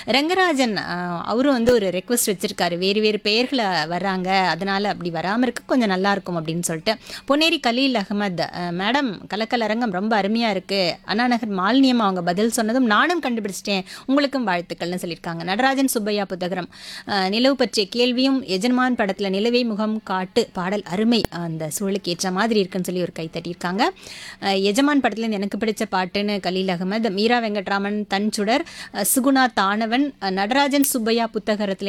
ரங்கராஜன் அஹ், அவரும் வந்து ஒரு ரெக்வஸ்ட் வச்சிருக்காரு வேறு வேறு பெயர்களை வர்றாங்க அதனால அப்படி வராமல் இருக்க கொஞ்சம் நல்லா இருக்கும் அப்படின்னு சொல்லிட்டு பொன்னேரி கலீல் அகமது அஹ், மேடம் கலக்கல் அரங்கம் ரொம்ப அருமையாக இருக்குது அண்ணா நகர் மாலினியம் அவங்க பதில் சொன்னதும் நானும் கண்டுபிடிச்சிட்டேன் உங்களுக்கும் வாழ்த்துக்கள்னு சொல்லியிருக்காங்க நடராஜன் சுப்பையா புத்தகரம் அஹ், நிலவு பற்றிய கேள்வியும் எஜமான் படத்தில் நிலவை முகம் காட்டு பாடல் அருமை அந்த சூழலுக்கு ஏற்ற மாதிரி இருக்குன்னு சொல்லி ஒரு கை தட்டியிருக்காங்க அஹ், எஜமான் படத்துல எனக்கு பிடிச்ச பாட்டுன்னு கலீல் அகமது மீரா வெங்கட்ராமன் தன் சுடர் அஹ், சுகுணா தானவன் அஹ், நடராஜன் சுப்பையா புத்தகரத்தில்